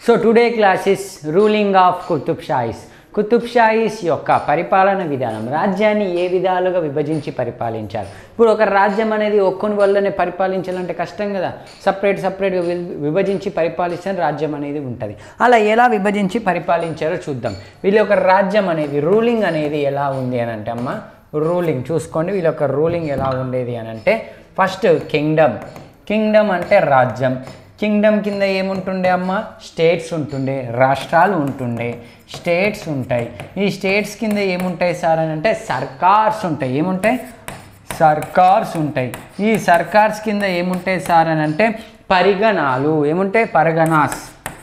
so today class is ruling of Qutb Shahis Qutb Shahis యొక్క పరిపాలన విధానం రాజ్యాన్ని ఏ విధాలుగా విభజించి పరిపాలించారు ఇప్పుడు ఒక రాజ్యం అనేది ఒక్కొని వల్లనే పరిపాలించాలంటే కష్టం కదా సపరేట్ సపరేట్గా విభజించి పరిపాలిస్తే రాజ్యం అనేది ఉంటుంది అలా ఎలా విభజించి పరిపాలించారో చూద్దాం వీళ్ళ యొక్క రాజ్యం అనేది రూలింగ్ అనేది ఎలా ఉంది అని అంటే అమ్మ రూలింగ్ చూసుకోండి వీళ్ళ యొక్క రూలింగ్ ఎలా ఉండేది అని అంటే ఫస్ట్ కింగ్డమ్ కింగ్డమ్ అంటే రాజ్యం కింగ్డమ్ కింద ఏముంటుండే అమ్మ స్టేట్స్ ఉంటుండే రాష్ట్రాలు ఉంటుండే స్టేట్స్ ఉంటాయి ఈ స్టేట్స్ కింద ఏముంటాయి సార్ అని అంటే సర్కార్స్ ఉంటాయి ఏముంటాయి సర్కార్స్ ఉంటాయి ఈ సర్కార్స్ కింద ఏముంటాయి సార్ అని అంటే పరిగణాలు ఏముంటాయి పరిగణాస్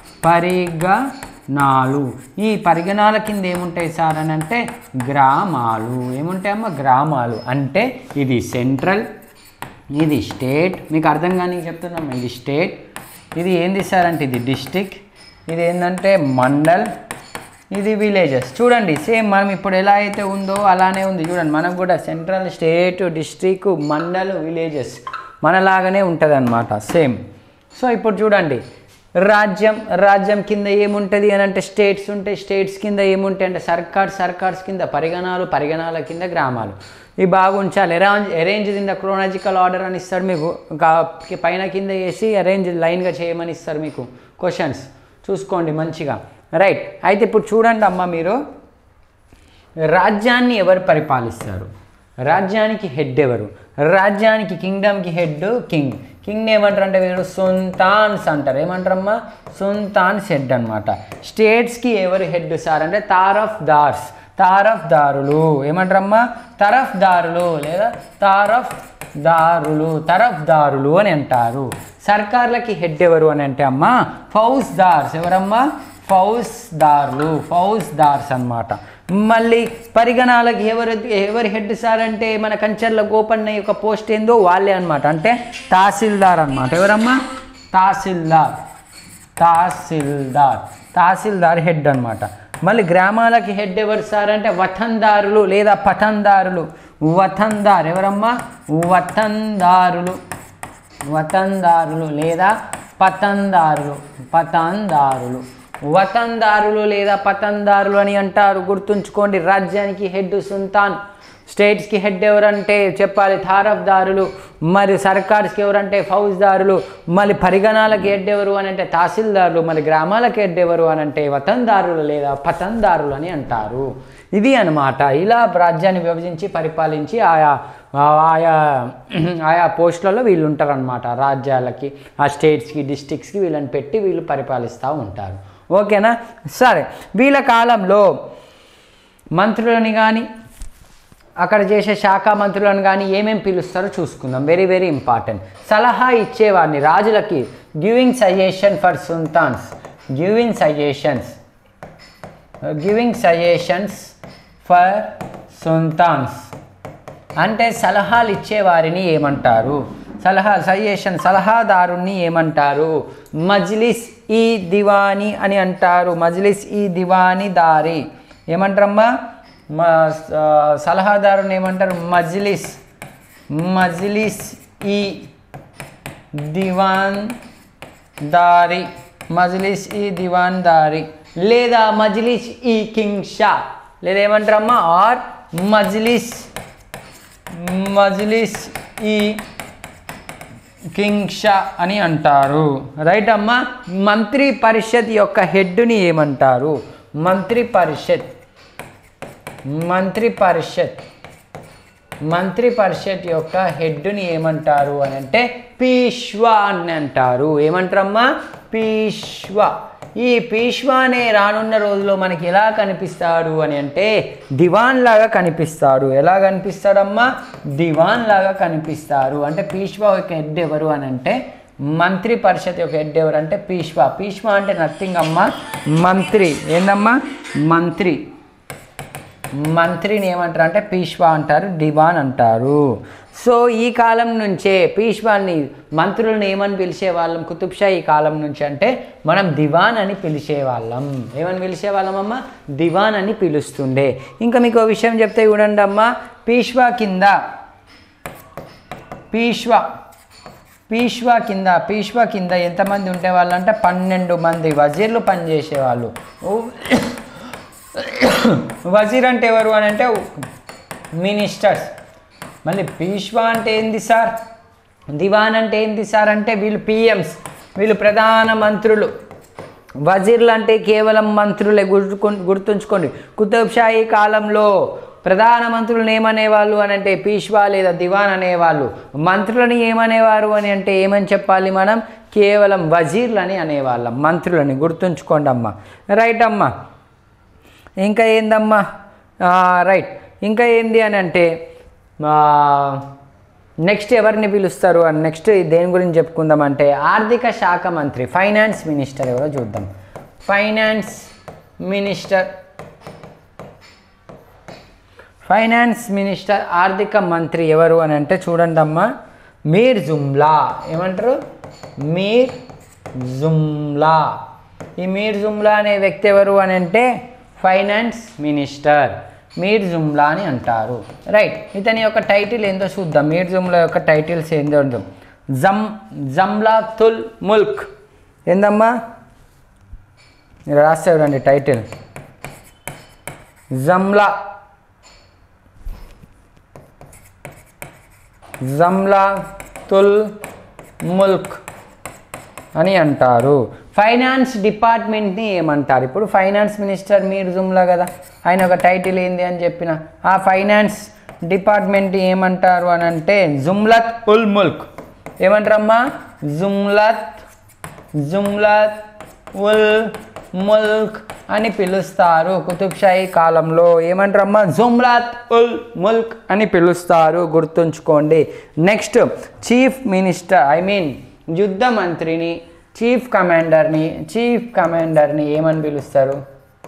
పరిగణాలు ఈ పరిగణాల కింద ఏముంటాయి సార్ అని అంటే గ్రామాలు ఏముంటాయమ్మా గ్రామాలు అంటే ఇది సెంట్రల్ ఇది స్టేట్ మీకు అర్థం కానీ చెప్తున్నాం ఇది స్టేట్ ఇది ఏంది సార్ అంటే ఇది డిస్టిక్ ఇది ఏంటంటే మండల్ ఇది విలేజెస్ చూడండి సేమ్ మనం ఇప్పుడు ఎలా అయితే ఉందో అలానే ఉంది చూడండి మనకు కూడా central state district mandal villages మనలాగానే ఉంటుంది అనమాట సేమ్ సో ఇప్పుడు చూడండి రాజ్యం రాజ్యం కింద ఏముంటుంది అని అంటే స్టేట్స్ ఉంటాయి స్టేట్స్ కింద ఏముంటాయి అంటే సర్కార్ సర్కార్స్ కింద పరిగణాలు పరిగణాల కింద గ్రామాలు ఇవి బాగా ఉంచాలి arrange arrange in the chronological order అని ఇస్తారు మీకు ఇంకా పైన కింద వేసి అరేంజ్ లైన్గా చేయమని ఇస్తారు మీకు క్వశ్చన్స్ చూసుకోండి మంచిగా రైట్ అయితే ఇప్పుడు చూడండి అమ్మ మీరు రాజ్యాన్ని ఎవరు పరిపాలిస్తారు రాజ్యానికి హెడ్ ఎవరు రాజ్యానికి కింగ్డమ్కి హెడ్ కింగ్ కింగ్ ఏమంటారు అంటే వీరు సుల్తాన్స్ అంటారు ఏమంటారమ్మా సుల్తాన్స్ హెడ్ అనమాట స్టేట్స్కి ఎవరు హెడ్ సార్ అంటే తారఫ్ దార్స్ తారఫ్ దారులు ఏమంటారమ్మా తరఫ్ దారులు లేదా తారఫ్ దారులు తరఫ్ దారులు అని అంటారు సర్కార్లకి హెడ్ ఎవరు అని అంటే అమ్మా ఫౌజ్ దార్స్ ఎవరమ్మా ఫౌజ్ దార్లు ఫౌజ్ దార్స్ అనమాట మళ్ళీ పరిగణాలకి ఎవరు ఎవరి హెడ్ సార్ అంటే మన కంచర్ల గోపన్న యొక్క పోస్ట్ ఏందో వాళ్ళే అనమాట అంటే తహసీల్దార్ అనమాట ఎవరమ్మా తహసీల్దార్ తహసీల్దార్ తహసీల్దార్ హెడ్ అనమాట మళ్ళీ గ్రామాలకి హెడ్ ఎవరు సార్ అంటే వతందారులు లేదా పతందారులు వతందార్ ఎవరమ్మా వతందారులు వతందారులు లేదా పతందారులు పతందారులు వతందారులు లేదా పతందారులు అని అంటారు గుర్తుంచుకోండి రాజ్యానికి హెడ్ సుల్తాన్ స్టేట్స్కి హెడ్ ఎవరంటే చెప్పాలి తారఫ్దారులు మరి సర్కార్స్కి ఎవరంటే ఫౌజ్దారులు మళ్ళీ పరిగణాలకు హెడ్ ఎవరు అని అంటే తహసీల్దారులు మరి గ్రామాలకు హెడ్ ఎవరు అని అంటే వతందారులు లేదా పతందారులు అని అంటారు ఇది అనమాట ఇలా రాజ్యాన్ని విభజించి పరిపాలించి ఆయా ఆయా ఆయా పోస్టులలో వీళ్ళు ఉంటారనమాట రాజ్యాలకి ఆ స్టేట్స్కి డిస్టిక్స్కి వీళ్ళని పెట్టి వీళ్ళు పరిపాలిస్తూ ఉంటారు ఓకేనా సరే వీళ్ళ కాలంలో మంత్రులని కానీ అక్కడ చేసే శాఖ మంత్రులను కానీ ఏమేమి పిలుస్తారో చూసుకుందాం వెరీ వెరీ ఇంపార్టెంట్ సలహా ఇచ్చేవాడిని రాజులకి giving suggestion for sultans giving suggestions giving suggestions for sultans అంటే సలహాలు ఇచ్చేవారిని ఏమంటారు సలహా సజెషన్ సలహాదారుణ్ణి ఏమంటారు మజ్లిస్ ఈ దివాని అని అంటారు మజ్లిస్ ఈ దివాని దారి ఏమంటారమ్మా మా సలహాదారుని ఏమంటారు మజ్లిస్ మజ్లిస్ ఈ దివాన్ దారి మజ్లిస్ ఈ దివాన్ దారి లేదా మజ్లిస్ ఈ కింగ్ షా లేదా ఏమంటారమ్మా ఆర్ మజ్లిస్ మజ్లిస్ ఈ కింగ్ షా అని అంటారు రైట్ అమ్మా మంత్రి పరిషత్ యొక్క హెడ్ని ఏమంటారు మంత్రి పరిషత్ మంత్రి పరిషత్ మంత్రి పరిషత్ యొక్క హెడ్ని ఏమంటారు అని అంటే పీష్వా అని అంటారు ఏమంటారమ్మా పీష్వా ఈ పీష్వా అనే రానున్న రోజులో మనకి ఎలా కనిపిస్తాడు అని అంటే దివాన్ లాగా కనిపిస్తాడు ఎలా కనిపిస్తాడమ్మా దివాన్ లాగా కనిపిస్తారు అంటే పీష్వా యొక్క హెడ్ ఎవరు అని అంటే మంత్రి పరిషత్ యొక్క హెడ్ ఎవరు అంటే పీష్వా పీష్వా అంటే నథింగ్ అమ్మా మంత్రి ఏందమ్మా మంత్రి మంత్రిని ఏమంటారు అంటే పీష్వా అంటారు దివాన్ అంటారు సో ఈ కాలం నుంచే పీష్వాల్ని మంత్రులను ఏమని పిలిచేవాళ్ళం కుతుబ్ షా ఈ కాలం నుంచి అంటే మనం దివాన్ అని పిలిచేవాళ్ళం ఏమని పిలిచేవాళ్ళం అమ్మ దివాన్ అని పిలుస్తుండే ఇంకా మీకు ఒక విషయం చెప్తే చూడండి అమ్మ పీష్వా కింద పీష్వా పీష్వా కింద పీష్వా కింద ఎంతమంది ఉండేవాళ్ళు అంటే పన్నెండు మంది వజీర్లు పనిచేసేవాళ్ళు ఓ- వజీర్ అంటే ఎవరు అని అంటే మినిస్టర్స్ మళ్ళీ పీష్వా అంటే ఏంది సార్ దివాన్ అంటే ఏంది సార్ అంటే వీళ్ళు పిఎంస్ వీళ్ళు ప్రధాన మంత్రులు వజీర్లు అంటే కేవలం మంత్రులే గుర్తుకు గుర్తుంచుకోండి కుతుబ్ షాహీ కాలంలో ప్రధాన మంత్రులను ఏమనేవాళ్ళు అని అంటే పీష్వా లేదా దివాన్ అనేవాళ్ళు మంత్రులని ఏమనేవారు అని అంటే ఏమని చెప్పాలి మనం కేవలం వజీర్లని అనేవాళ్ళం మంత్రులని గుర్తుంచుకోండి అమ్మా రైట్ అమ్మా ఇంకా ఏందమ్మా ఆ, రైట్ ఇంకా ఏంది అని అంటే నెక్స్ట్ ఎవరిని పిలుస్తారు అని నెక్స్ట్ దేని గురించి చెప్పుకుందాం అంటే ఆర్థిక శాఖ మంత్రి ఫైనాన్స్ మినిస్టర్ ఎవరో చూద్దాం ఫైనాన్స్ మినిస్టర్ ఫైనాన్స్ మినిస్టర్ ఆర్థిక మంత్రి ఎవరు అని అంటే చూడండి అమ్మా మీర్ జుమ్లా ఏమంటారు మీర్ జుమ్లా ఈ మీర్ జుమ్లా అనే వ్యక్తి ఎవరు అని అంటే ఫైనాన్స్ మినిస్టర్ మీర్ జుమ్లా అని అంటారు రైట్ ఇతని యొక్క టైటిల్ ఏందో చూద్దాం మీర్ జుమ్లా యొక్క టైటిల్స్ ఏందో చూద్దాం జమ్ జమ్లా తుల్ ముల్క్ ఏందమ్మా మీరు రాస్తే చూడండి టైటిల్ జమ్లా జమ్లా తుల్ ముల్క్ అని అంటారు ఫైనాన్స్ డిపార్ట్మెంట్ని ఏమంటారు ఇప్పుడు ఫైనాన్స్ మినిస్టర్ మీర్ జుమ్లా కదా ఆయన ఒక టైటిల్ ఏంది అని చెప్పిన ఆ ఫైనాన్స్ డిపార్ట్మెంట్ ఏమంటారు అని అంటే జుమ్లత్ ఉల్ ముల్క్ ఏమంటారమ్మా జుమ్లత్ జుమ్లత్ ఉల్ ముల్క్ అని పిలుస్తారు కుతుబ్ షాహీ కాలంలో ఏమంటారమ్మా జుమ్లత్ ఉల్ ముల్క్ అని పిలుస్తారు గుర్తుంచుకోండి next chief minister I mean యుద్ధ మంత్రిని చీఫ్ కమాండర్ని చీఫ్ కమాండర్ని ఏమని పిలుస్తారు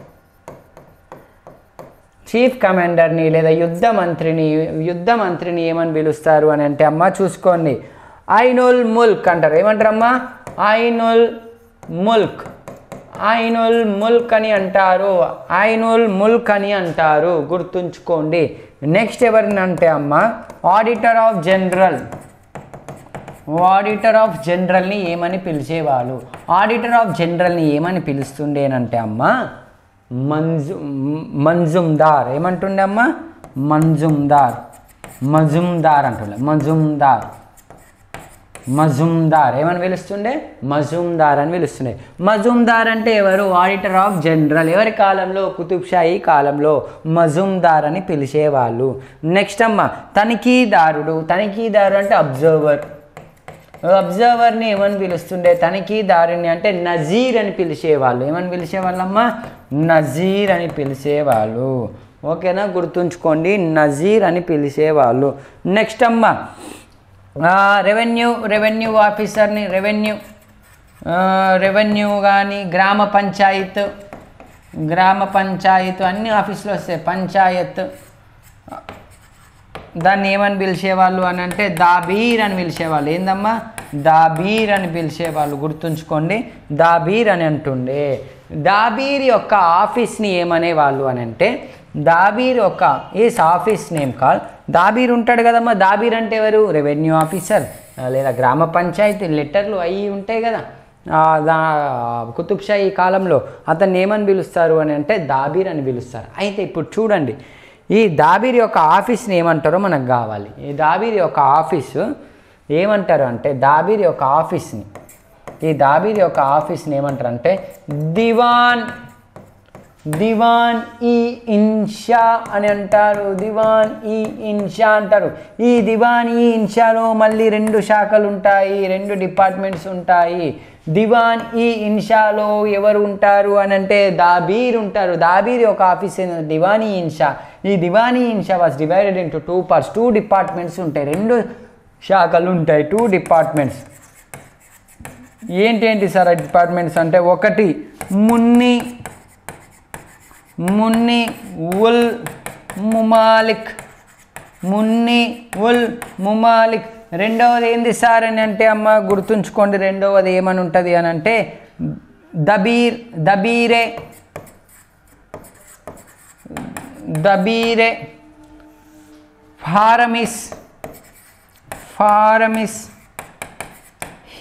చీఫ్ కమాండర్ని లేదా యుద్ధ మంత్రిని యుద్ధ మంత్రిని ఏమని పిలుస్తారు అని అంటే అమ్మ చూసుకోండి ఐనుల్ ముల్క్ అంటారు ఏమంటారమ్మా ఐనుల్ ముల్క్ ఐనుల్ ముల్క్ అని అంటారు ఐనుల్ ముల్క్ అని అంటారు గుర్తుంచుకోండి నెక్స్ట్ ఎవరిని అంటే అమ్మ auditor of general auditor of జనరల్ని ఏమని పిలిచేవాళ్ళు ఆడిటర్ ఆఫ్ జనరల్ని ఏమని పిలుస్తుండేనంటే అమ్మ మంజు మంజుమ్దార్ ఏమంటుండే అమ్మ మంజుమ్దార్ మజుమ్దార్ అంటుండే మజుమ్దార్ మజుమ్దార్ ఏమని పిలుస్తుండే మజుమ్దార్ అని పిలుస్తుండే మజుమ్దార్ అంటే ఎవరు ఆడిటర్ ఆఫ్ జనరల్ ఎవరి కాలంలో కుతుబ్ షాహీ కాలంలో మజుమ్దార్ అని పిలిచేవాళ్ళు నెక్స్ట్ అమ్మ తనిఖీదారుడు తనిఖీదారు అంటే అబ్జర్వర్ అబ్జర్వర్ని ఏమని పిలుస్తుండే తనిఖీదారుని అంటే నజీర్ అని పిలిచేవాళ్ళు ఏమని పిలిచేవాళ్ళమ్మా నజీర్ అని పిలిచేవాళ్ళు ఓకేనా గుర్తుంచుకోండి నజీర్ అని పిలిచేవాళ్ళు నెక్స్ట్ అమ్మ రెవెన్యూ రెవెన్యూ ఆఫీసర్ని రెవెన్యూ రెవెన్యూ కానీ గ్రామ పంచాయత్ గ్రామ పంచాయత్ అన్ని ఆఫీసులు వస్తాయి పంచాయత్ దాన్ని ఏమని పిలిచేవాళ్ళు అని అంటే దాబీర్ అని పిలిచేవాళ్ళు ఏందమ్మా దాబీర్ అని పిలిచేవాళ్ళు గుర్తుంచుకోండి దాబీర్ అని అంటుండే దాబీర్ యొక్క ఆఫీస్ని ఏమనేవాళ్ళు అని అంటే దాబీర్ యొక్క ఈస్ ఆఫీస్ నేమ్ కాల్ దాబీర్ ఉంటాడు కదమ్మా దాబీర్ అంటే ఎవరు రెవెన్యూ ఆఫీసర్ లేదా గ్రామ పంచాయతీ లెటర్లు అవి ఉంటాయి కదా ఆ, దా కుతుబ్ షాహీ కాలంలో అతన్ని ఏమని పిలుస్తారు అని అంటే దాబీర్ అని పిలుస్తారు అయితే ఇప్పుడు చూడండి ఈ దాబీర్ యొక్క ఆఫీస్ని ఏమంటారో మనకు కావాలి ఈ దాబీర్ యొక్క ఆఫీసు ఏమంటారు అంటే దాబీర్ యొక్క ఆఫీస్ని ఈ దాబీర్ యొక్క ఆఫీస్ని ఏమంటారు అంటే దివాన్ దివాన్ ఈ ఇన్షా అని అంటారు దివాన్ ఈ ఇన్షా అంటారు ఈ దివాన్ ఈ ఇన్షాలో మళ్ళీ రెండు శాఖలు ఉంటాయి రెండు డిపార్ట్మెంట్స్ ఉంటాయి దివాన్ ఈ ఇన్షాలో ఎవరు ఉంటారు అని అంటే దాబీర్ ఉంటారు దాబీర్ ఒక ఆఫీస్ ఏంటంటే దివానీ ఇన్షా ఈ దివానీ ఇన్షా was divided into two parts two departments ఉంటాయి రెండు శాఖలు ఉంటాయి టూ డిపార్ట్మెంట్స్ ఏంటేంటి సార్ ఆ డిపార్ట్మెంట్స్ అంటే ఒకటి మున్ని మున్ని ఉల్ ముమాలిక్ మున్ని ఉల్ ముమాలిక్ రెండవది ఏంది సార్ అని అంటే అమ్మ గుర్తుంచుకోండి రెండవది ఏమని ఉంటుంది అని అంటే దబీర్ దబీరే దబీరే ఫారమిస్ ఫారమిస్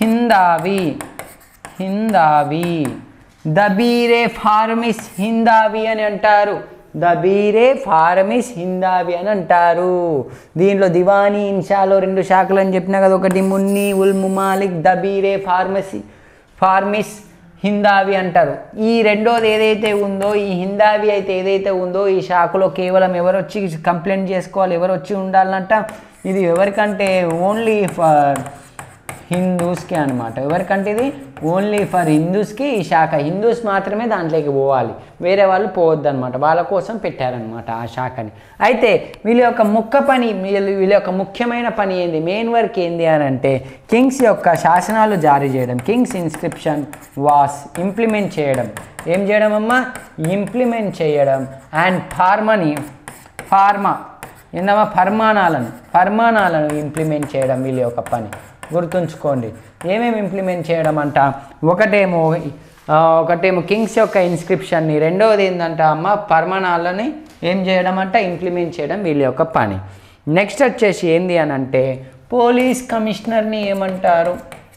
హిందావి హిందావి దబీరే ఫార్మిస్ హిందావి అని అంటారు దబీరే ఫార్మిస్ హిందావి అని అంటారు దీంట్లో దివానీ ఇన్షాలో రెండు శాఖలు అని చెప్పినా కదా ఒకటి మున్ని ఉల్ ముమాలిక్ దబీరే ఫార్మసీ ఫార్మిస్ హిందావి అంటారు ఈ రెండోది ఏదైతే ఉందో ఈ హిందావి అయితే ఏదైతే ఉందో ఈ శాఖలో కేవలం ఎవరు వచ్చి కంప్లైంట్ చేసుకోవాలి ఎవరు వచ్చి ఉండాలంట ఇది ఎవరికంటే ఓన్లీ ఫర్ హిందూస్కి అనమాట ఎవరికంటే ఇది ఓన్లీ ఫర్ హిందూస్కి ఈ శాఖ హిందూస్ మాత్రమే దాంట్లోకి పోవాలి వేరే వాళ్ళు పోవద్దు అనమాట వాళ్ళ కోసం పెట్టారనమాట ఆ శాఖని అయితే వీళ్ళ యొక్క ముక్క పని వీళ్ళ వీళ్ళ యొక్క ముఖ్యమైన పని ఏంది మెయిన్ వర్క్ ఏంది అని అంటే కింగ్స్ యొక్క శాసనాలు జారీ చేయడం కింగ్స్ ఇన్స్క్రిప్షన్ వాస్ ఇంప్లిమెంట్ చేయడం ఏం చేయడం అమ్మా ఇంప్లిమెంట్ చేయడం అండ్ ఫార్మని ఫార్మా ఏందమ్మా ఫర్మానాలను ఫర్మానాలను ఇంప్లిమెంట్ చేయడం వీళ్ళ యొక్క పని గుర్తుంచుకోండి ఏమేమి ఇంప్లిమెంట్ చేయడం అంట ఒకటేమో ఆ, ఒకటేమో కింగ్స్ యొక్క ఇన్స్క్రిప్షన్ని రెండవది ఏంటంట అమ్మ పర్మనాలని ఏం చేయడం అంట ఇంప్లిమెంట్ చేయడం వీళ్ళ యొక్క పని నెక్స్ట్ వచ్చేసి ఏంది అని అంటే పోలీస్ కమిషనర్ని ఏమంటారు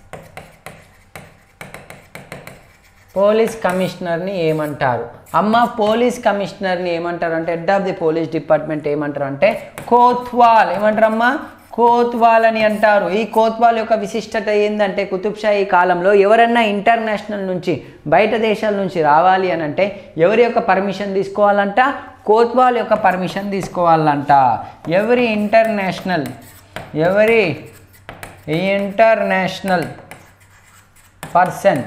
పోలీస్ కమిషనర్ని ఏమంటారు అమ్మ పోలీస్ కమిషనర్ని ఏమంటారు అంటే head of the police department ఏమంటారు అంటే కోత్వాల్ ఏమంటారమ్మా కోత్వాల్ అని అంటారు ఈ కోత్వాల్ యొక్క విశిష్టత ఏంటంటే కుతుబ్షాహీ కాలంలో ఎవరన్నా ఇంటర్నేషనల్ నుంచి బయట దేశాల నుంచి రావాలి అని అంటే ఎవరి యొక్క పర్మిషన్ తీసుకోవాలంట కోత్వాల్ యొక్క పర్మిషన్ తీసుకోవాలంట ఎవరి ఇంటర్నేషనల్ ఎవరి international person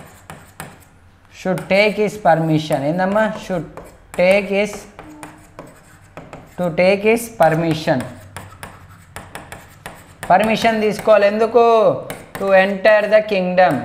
should take his permission ఏందమ్మా should take his to take his permission permission తీసుకోవాలి ఎందుకు to enter the kingdom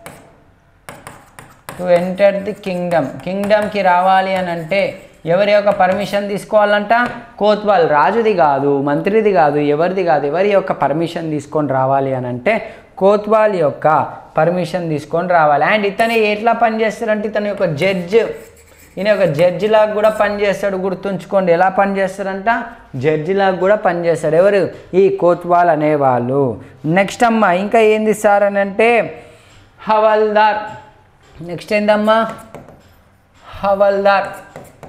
to enter the kingdom కింగ్డమ్కి రావాలి అని అంటే ఎవరి యొక్క పర్మిషన్ తీసుకోవాలంట కోత్వాల్ రాజుది కాదు మంత్రిది కాదు ఎవరిది కాదు ఎవరి యొక్క పర్మిషన్ తీసుకొని రావాలి అని అంటే కోత్వాల్ యొక్క పర్మిషన్ తీసుకొని రావాలి అండ్ ఇతను ఎట్లా పనిచేస్తారంటే ఇతని యొక్క జడ్జ్ ఈయన ఒక జడ్జి లాగా కూడా పనిచేస్తాడు గుర్తుంచుకోండి ఎలా పనిచేస్తారంట జడ్జి లాగా కూడా పనిచేస్తాడు ఎవరు ఈ కోత్వాల్ అనేవాళ్ళు నెక్స్ట్ అమ్మ ఇంకా ఏంది సార్ అని అంటే హవల్దార్ నెక్స్ట్ ఏందమ్మా హవల్దార్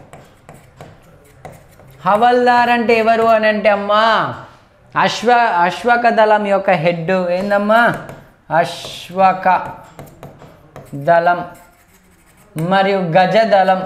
హవల్దార్ అంటే ఎవరు అని అంటే అమ్మా అశ్వ అశ్వక దళం యొక్క హెడ్ ఏందమ్మా అశ్వక దళం మరియు గజదళం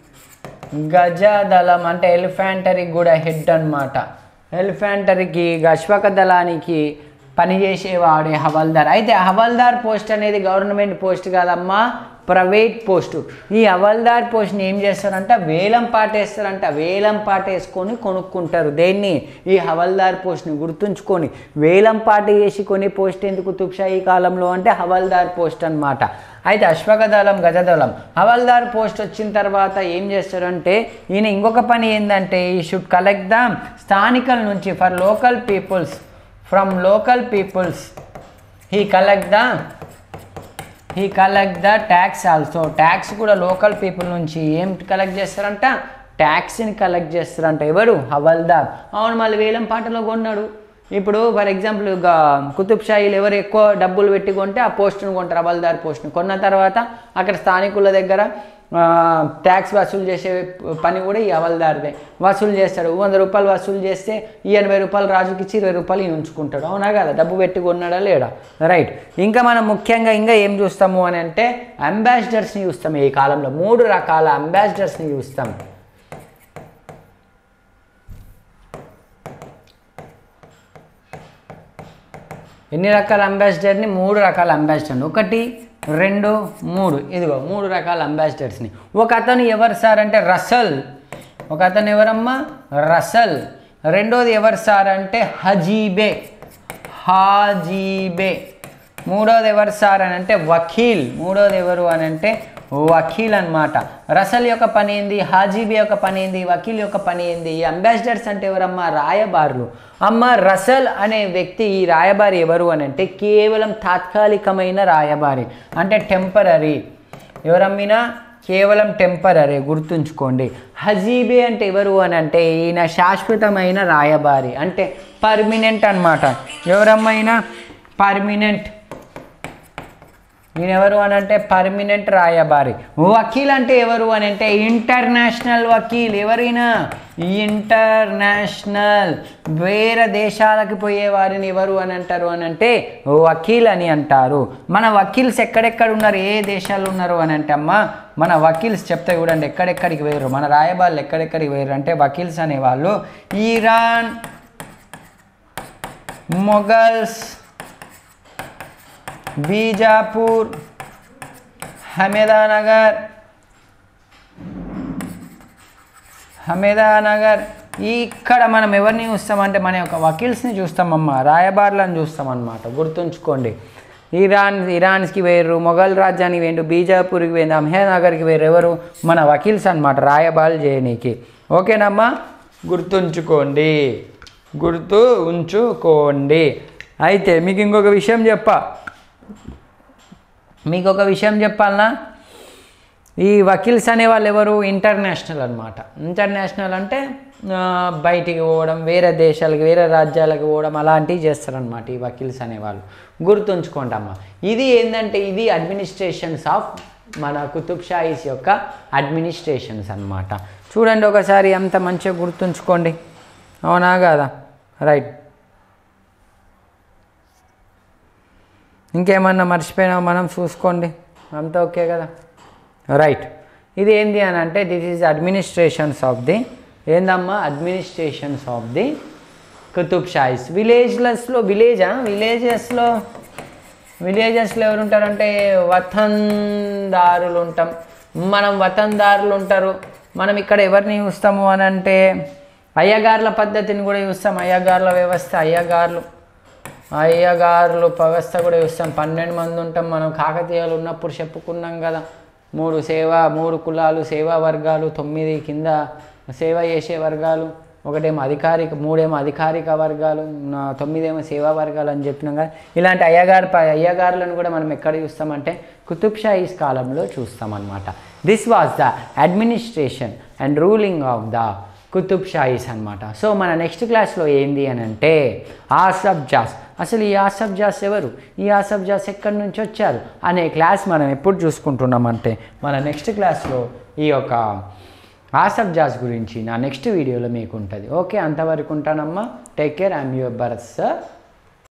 గజదళం అంటే ఎలిఫాంటరీకి కూడా హెడ్ అన్నమాట ఎలిఫాంటరీకి అశ్వక దళానికి పనిచేసేవాడే హవల్దార్ అయితే హవల్దార్ పోస్ట్ అనేది గవర్నమెంట్ పోస్ట్ కాదమ్మా ప్రైవేట్ పోస్టు ఈ హవల్దార్ పోస్ట్ని ఏం చేస్తారంట వేలం పాట వేస్తారంట వేలం పాట వేసుకొని కొనుక్కుంటారు దేన్ని ఈ హవల్దార్ పోస్ట్ని గుర్తుంచుకొని వేలం పాట వేసి కొనే పోస్ట్ ఎందుకు తుక్షాయి కాలంలో అంటే హవల్దార్ పోస్ట్ అన్నమాట అయితే అశ్వకదళం గజదళం హవల్దార్ పోస్ట్ వచ్చిన తర్వాత ఏం చేస్తారంటే ఈయన ఇంకొక పని ఏంటంటే ఈ షుడ్ కలెక్ట్ ద స్థానికల నుంచి for local peoples from local peoples he collect the he collect the tax also tax కూడా లోకల్ పీపుల్ నుంచి ఏం కలెక్ట్ చేస్తారంట ట్యాక్స్ని కలెక్ట్ చేస్తారంట ఎవరు హవల్దార్ అవును మళ్ళీ వేలం పాటలో కొన్నాడు ఇప్పుడు ఫర్ ఎగ్జాంపుల్ కుతుబ్ షాహీలు ఎవరు ఎక్కువ డబ్బులు పెట్టి కొంటే ఆ పోస్ట్ను కొంటారు హవల్దార్ పోస్ట్ని కొన్న తర్వాత అక్కడ స్థానికుల దగ్గర ట్యాక్స్ వసూలు చేసే పని కూడా ఈ హవల్దార్దే వసూలు చేస్తాడు వంద రూపాయలు వసూలు చేస్తే ఈ ఎనభై రూపాయలు రాజుకి ఇచ్చి ఇరవై రూపాయలు ఈయన ఉంచుకుంటాడు అవునా కదా డబ్బు పెట్టి కొన్నాడా లేడా రైట్ ఇంకా మనం ముఖ్యంగా ఇంకా ఏం చూస్తాము అని అంటే అంబాసిడర్స్ని చూస్తాం ఈ కాలంలో మూడు రకాల అంబాసిడర్స్ని చూస్తాం ఎన్ని రకాల అంబాసిడర్ని మూడు రకాల అంబాసిడర్ని ఒకటి రెండు మూడు ఇదిగో మూడు రకాల అంబాసిడర్స్ని ఒక అతను ఎవరు సార్ అంటే రసల్ ఒక అతను ఎవరమ్మా రసల్ రెండోది ఎవరు సార్ అంటే హజీబే హాజీబే మూడోది ఎవరు సార్ అని అంటే వకీల్ మూడోది ఎవరు అని అంటే వకీల్ అన్నమాట రసల్ యొక్క పని ఏంది హాజీబీ యొక్క పని ఏంది వకీల్ యొక్క పని ఏంది ఈ అంబాసిడర్స్ అంటే ఎవరమ్మా రాయబారులు అమ్మ రసల్ అనే వ్యక్తి ఈ రాయబారి ఎవరు అని అంటే కేవలం తాత్కాలికమైన రాయబారి అంటే టెంపరీ ఎవరమ్మినా కేవలం టెంపరీ గుర్తుంచుకోండి హజీబే అంటే ఎవరు అని అంటే ఈయన శాశ్వతమైన రాయబారి అంటే పర్మినెంట్ అన్నమాట ఎవరమ్మైనా పర్మినెంట్ ఈయన ఎవరు అని అంటే పర్మనెంట్ రాయబారి వకీల్ అంటే ఎవరు అని అంటే ఇంటర్నేషనల్ వకీల్ ఎవరైనా ఇంటర్నేషనల్ వేరే దేశాలకు పోయే వారిని ఎవరు అని అంటారు అని అంటే వకీల్ అని అంటారు మన వకీల్స్ ఎక్కడెక్కడ ఉన్నారు ఏ దేశాల్లో ఉన్నారు అని అంటే అమ్మా మన వకీల్స్ చెప్తే చూడండి ఎక్కడెక్కడికి వేరు మన రాయబారులు ఎక్కడెక్కడికి వేరు అంటే వకీల్స్ అనేవాళ్ళు ఇరాన్ మొఘల్స్ బీజాపూర్ హమేదానగర్ హమేదానగర్ ఇక్కడ మనం ఎవరిని చూస్తామంటే మన యొక్క వకీల్స్ని చూస్తామమ్మా రాయబారులను చూస్తామన్నమాట గుర్తుంచుకోండి ఇరాన్ ఇరాన్స్కి వేరు మొఘల్ రాజ్యానికి వేరు బీజాపూర్కి వేరు అహ్మదానగర్కి వేరు ఎవరు మన వకీల్స్ అనమాట రాయబారులు చేయనీకి ఓకేనమ్మా గుర్తుంచుకోండి గుర్తు ఉంచుకోండి అయితే మీకు ఇంకొక విషయం చెప్పా మీకు ఒక విషయం చెప్పాలనా ఈ వకీల్స్ అనే వాళ్ళు ఎవరు ఇంటర్నేషనల్ అనమాట ఇంటర్నేషనల్ అంటే ఆ, బయటికి పోవడం వేరే దేశాలకు వేరే రాజ్యాలకు పోవడం అలాంటివి చేస్తారనమాట ఈ వకీల్స్ అనేవాళ్ళు గుర్తుంచుకోండి అమ్మ ఇది ఏంటంటే ఇది అడ్మినిస్ట్రేషన్స్ ఆఫ్ మన కుతుబ్ షాయిస్ యొక్క అడ్మినిస్ట్రేషన్స్ అన్నమాట చూడండి ఒకసారి అంత మంచిగా గుర్తుంచుకోండి అవునా కాదా రైట్ ఇంకేమన్నా మర్చిపోయినా మనం చూసుకోండి అంతా ఓకే కదా రైట్ ఇది ఏంది అని అంటే this is administrations of the ఏందమ్మా administrations of the Qutb Shahis విలేజ్లెస్లో విలేజా విలేజెస్లో విలేజెస్లో ఎవరు ఉంటారంటే వతందారులు ఉంటాం మనం వతందారులు ఉంటారు మనం ఇక్కడ ఎవరిని చూస్తాము అని అంటే అయ్యగారుల పద్ధతిని కూడా చూస్తాం అయ్యగారుల వ్యవస్థ అయ్యగారులు అయ్యగారులు వ్యవస్థ కూడా చూస్తాం పన్నెండు మంది ఉంటాం మనం కాకతీయాలు ఉన్నప్పుడు చెప్పుకున్నాం కదా మూడు సేవ మూడు కులాలు సేవా వర్గాలు తొమ్మిది కింద సేవ చేసే వర్గాలు ఒకటేమో అధికారిక మూడేమో అధికారిక వర్గాలు నా- తొమ్మిదేమో సేవా వర్గాలు అని చెప్పినాం కదా ఇలాంటి అయ్యగారు ప- అయ్యగారులను కూడా మనం ఎక్కడ చూస్తామంటే కుతుబ్ షాహీస్ కాలంలో చూస్తామన్నమాట this was the administration and ruling of the Qutub Shahis అనమాట సో మన నెక్స్ట్ క్లాస్లో ఏంది అని అంటే ఆసఫ్ జాస్ అసలు ఈ ఆసఫ్ జాస్ ఎవరు ఈ ఆసఫ్ జాస్ ఎక్కడి నుంచి వచ్చారు అనే క్లాస్ మనం ఎప్పుడు చూసుకుంటున్నామంటే మన నెక్స్ట్ క్లాస్లో ఈ యొక్క ఆసఫ్ జాస్ గురించి నా నెక్స్ట్ వీడియోలో మీకు ఉంటుంది ఓకే అంతవరకు ఉంటానమ్మా take care I'm your Bharat sir